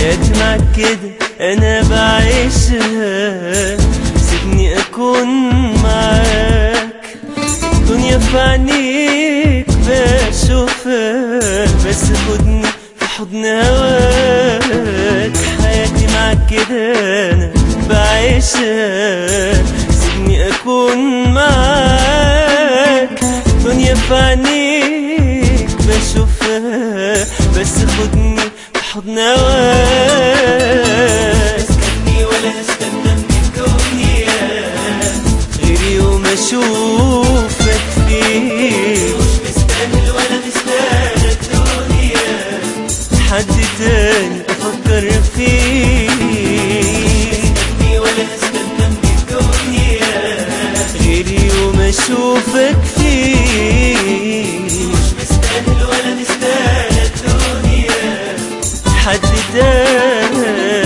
حياتي معك كده انا بعيشها سيبني اكون معاك الدنيا في عينيك بشوفها بس خدني في حضن هواك حياتي معك كده انا بعيشها سيبني اكون معاك الدنيا في عينيك بشوفها بس خدني في حضن هواك اسكتني ولا استنى من الدنيا غير يوم اشوفك فيه مش مستاهل ولا مستاهل الدنيا حد تاني افكر فيه اسكتني ولا استنى من الدنيا غير يوم اشوفك فيه مش مستاهل ولا مستاهل الدنيا حد تاني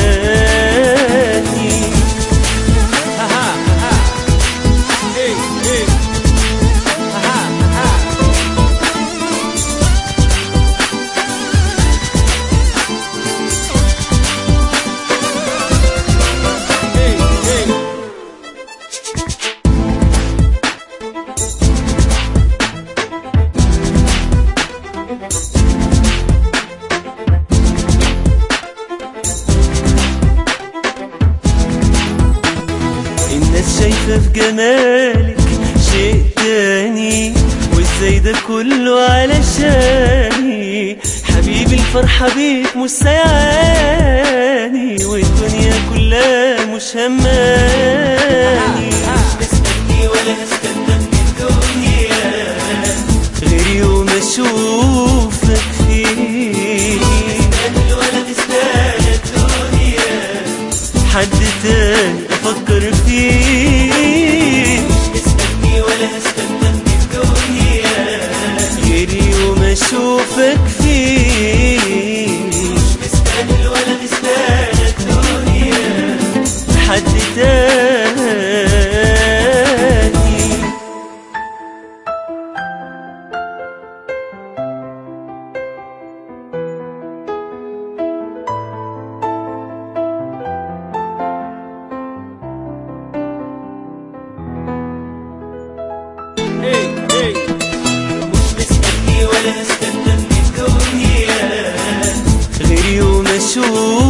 الناس شايفة في جمالك شيء تاني وازاي ده كله علشاني حبيبي الفرحة بيك مش سيعاني والدنيا كلها مش هماني مستني ولا استنى من الدنيا غير يوم اشوفك فيه مستاهل ولا مستاهل الدنيا حد تاني افكر فيه مستني ولا استنى من الدنيا غير يوم اشوفك فيه مستاهل ولا مستاهل الدنيا حد تاني مش مستني ولا استنى من الدنيا غير يوم اشوفك